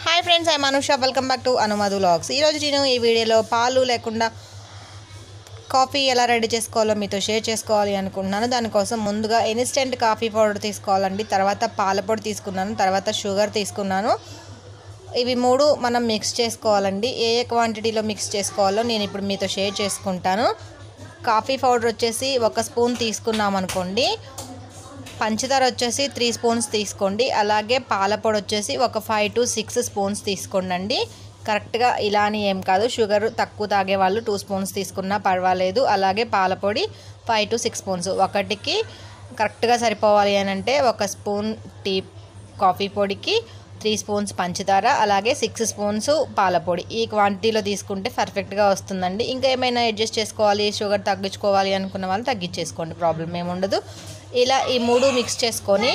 hi friends I Anusha welcome back to Anumadhu vlogs ఈరోజు నేను ఈ వీడియోలో పాలు లేకుండా కాఫీ ఎలా రెడీ చేసుకోవాలో మీతో షేర్ చేసుకోవాలి అనుకుంటున్నాను దానికోసం ముందుగా ఇన్స్టెంట్ కాఫీ పౌడర్ తీసుకోవాలండి తర్వాత పాల పొడి తీసుకున్నాను తర్వాత షుగర్ తీసుకున్నాను ఇవి మూడు మనం మిక్స్ చేసుకోవాలండి ఏ ఏ క్వాంటిటీలో మిక్స్ చేసుకోవాలో నేను ఇప్పుడు మీతో షేర్ చేసుకుంటాను కాఫీ పౌడర్ వచ్చేసి ఒక స్పూన్ తీసుకున్నాం అనుకోండి పంచదార వచ్చేసి త్రీ స్పూన్స్ తీసుకోండి అలాగే పాల పొడి వచ్చేసి ఒక ఫైవ్ టు సిక్స్ స్పూన్స్ తీసుకోండి కరెక్ట్గా ఇలా అని ఏం కాదు షుగర్ తక్కువ తాగే వాళ్ళు టూ స్పూన్స్ తీసుకున్నా పర్వాలేదు అలాగే పాల పొడి ఫైవ్ టు సిక్స్ స్పూన్స్ ఒకటికి కరెక్ట్గా సరిపోవాలి అని అంటే ఒక స్పూన్ టీ కాఫీ పొడికి త్రీ స్పూన్స్ పంచదార అలాగే సిక్స్ స్పూన్స్ పాల పొడి ఈ క్వాంటిటీలో తీసుకుంటే పర్ఫెక్ట్గా వస్తుందండి ఇంకా ఏమైనా అడ్జస్ట్ చేసుకోవాలి షుగర్ తగ్గించుకోవాలి అనుకున్న వాళ్ళు తగ్గించేసుకోండి ప్రాబ్లం ఏముండదు ఇలా ఈ మూడు మిక్స్ చేసుకొని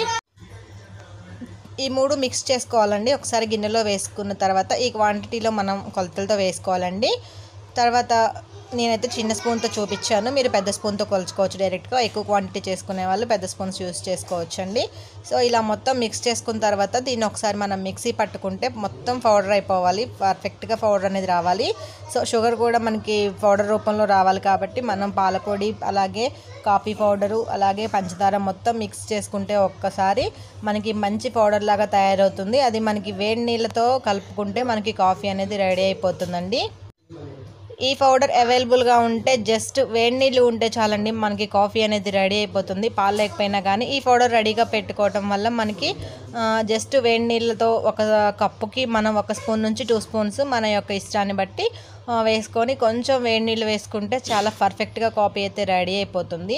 ఈ మూడు మిక్స్ చేసుకోవాలండి ఒకసారి గిన్నెలో వేసుకున్న తర్వాత ఈ క్వాంటిటీలో మనం కొలతలతో వేసుకోవాలండి తర్వాత నేనైతే చిన్న స్పూన్తో చూపించాను మీరు పెద్ద స్పూన్తో కొలుచుకోవచ్చు డైరెక్ట్గా ఎక్కువ క్వాంటిటీ చేసుకునే వాళ్ళు పెద్ద స్పూన్స్ యూస్ చేసుకోవచ్చు అండి సో ఇలా మొత్తం మిక్స్ చేసుకున్న తర్వాత దీన్ని ఒకసారి మనం మిక్సీ పట్టుకుంటే మొత్తం పౌడర్ అయిపోవాలి పర్ఫెక్ట్గా పౌడర్ అనేది రావాలి సో షుగర్ కూడా మనకి పౌడర్ రూపంలో రావాలి కాబట్టి మనం పాలపొడి అలాగే కాఫీ పౌడరు అలాగే పంచదార మొత్తం మిక్స్ చేసుకుంటే ఒక్కసారి మనకి మంచి పౌడర్ లాగా తయారవుతుంది అది మనకి వేడి నీళ్ళతో కలుపుకుంటే మనకి కాఫీ అనేది రెడీ అయిపోతుందండి ఈ పౌడర్ అవైలబుల్గా ఉంటే జస్ట్ వేడి నీళ్ళు ఉంటే చాలండి మనకి కాఫీ అనేది రెడీ అయిపోతుంది పాలు లేకపోయినా కానీ ఈ పౌడర్ రెడీగా పెట్టుకోవటం వల్ల మనకి జస్ట్ వేడి నీళ్ళతో ఒక కప్పుకి మనం ఒక స్పూన్ నుంచి టూ స్పూన్స్ మన యొక్క ఇష్టాన్ని బట్టి ఆ, వేసుకొని కొంచెం వేడి నీళ్ళు వేసుకుంటే చాలా పర్ఫెక్ట్గా కాఫీ అయితే రెడీ అయిపోతుంది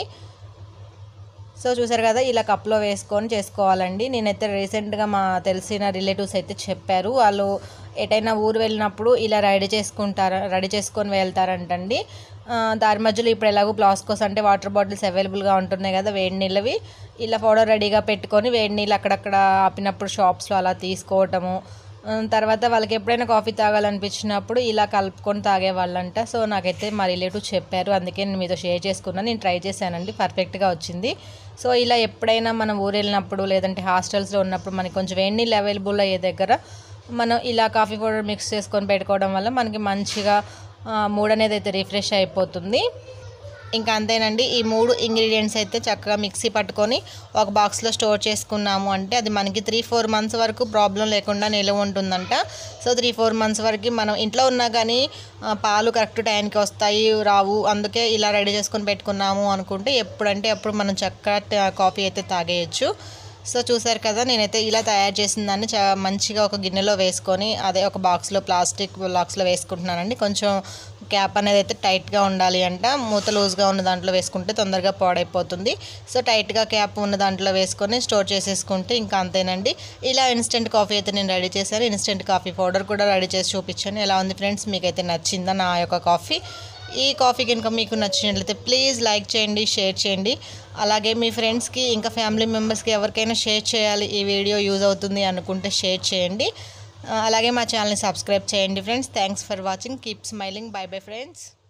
సో చూసారు కదా ఇలా కప్లో వేసుకొని చేసుకోవాలండి నేనైతే రీసెంట్గా మా తెలిసిన రిలేటివ్స్ అయితే చెప్పారు వాళ్ళు ఎటైనా ఊరు వెళ్ళినప్పుడు ఇలా రెడీ చేసుకుంటారు రెడీ చేసుకొని వెళ్తారంటండి ఆ, దారి మధ్యలో ఇప్పుడు ఎలాగో ప్లాస్కోస్ అంటే వాటర్ బాటిల్స్ అవైలబుల్గా ఉంటున్నాయి కదా వేడి నీళ్ళవి ఇలా పౌడర్ రెడీగా పెట్టుకొని వేడి నీళ్ళు అక్కడక్కడ ఆపినప్పుడు షాప్స్లో అలా తీసుకోవటము ఆ, తర్వాత వాళ్ళకి ఎప్పుడైనా కాఫీ తాగాలనిపించినప్పుడు ఇలా కలుపుకొని తాగేవాళ్ళంట సో నాకైతే మా రిలేటివ్ చెప్పారు అందుకే నేను మీతో షేర్ చేసుకున్నాను నేను ట్రై చేశానండి పర్ఫెక్ట్గా వచ్చింది సో ఇలా ఎప్పుడైనా మనం ఊరు వెళ్ళినప్పుడు లేదంటే హాస్టల్స్లో ఉన్నప్పుడు మనకి కొంచెం వేడి నీళ్ళు అవైలబుల్ అయ్యే దగ్గర మనం ఇలా కాఫీ పౌడర్ మిక్స్ చేసుకొని పెట్టుకోవడం వల్ల మనకి మంచిగా మూడ్ అనేది అయితే రిఫ్రెష్ అయిపోతుంది ఇంకా అంతేనండి ఈ మూడు ఇంగ్రీడియంట్స్ అయితే చక్కగా మిక్సీ పట్టుకొని ఒక బాక్స్లో స్టోర్ చేసుకున్నాము అంటే అది మనకి త్రీ ఫోర్ మంత్స్ వరకు ప్రాబ్లం లేకుండా నిల్వ ఉంటుందంట సో త్రీ ఫోర్ మంత్స్ వరకు మనం ఇంట్లో ఉన్నా కానీ ఆ, పాలు కరెక్ట్ టైంకి వస్తాయి రావు అందుకే ఇలా రెడీ చేసుకొని పెట్టుకున్నాము అనుకుంటే ఎప్పుడంటే అప్పుడు మనం చక్కగా కాఫీ అయితే తాగేయచ్చు సో చూసారు కదా నేనైతే ఇలా తయారు చేసిన దాన్ని చా మంచిగా ఒక గిన్నెలో వేసుకొని అదే ఒక బాక్స్లో ప్లాస్టిక్ బాక్స్లో వేసుకుంటున్నానండి కొంచెం క్యాప్ అనేది అయితే టైట్గా ఉండాలి అంట మూత లూజ్గా ఉన్న దాంట్లో వేసుకుంటే తొందరగా పాడైపోతుంది సో టైట్గా క్యాప్ ఉన్న దాంట్లో వేసుకొని స్టోర్ చేసేసుకుంటే ఇంకా అంతేనండి ఇలా ఇన్స్టెంట్ కాఫీ అయితే నేను రెడీ చేశాను ఇన్స్టెంట్ కాఫీ పౌడర్ కూడా రెడీ చేసి చూపించాను ఎలా ఉంది ఫ్రెండ్స్ మీకైతే నచ్చిందా నా యొక్క కాఫీ ఈ కాఫీ కనుక మీకు నచ్చినట్లయితే ప్లీజ్ లైక్ చేయండి షేర్ చేయండి అలాగే మీ ఫ్రెండ్స్కి ఇంకా ఫ్యామిలీ మెంబర్స్కి ఎవరికైనా షేర్ చేయాలి ఈ వీడియో యూజ్ అవుతుంది అనుకుంటే షేర్ చేయండి ఆ, అలాగే మా ఛానల్ని సబ్స్క్రైబ్ చేయండి friends thanks for watching keep smiling bye bye friends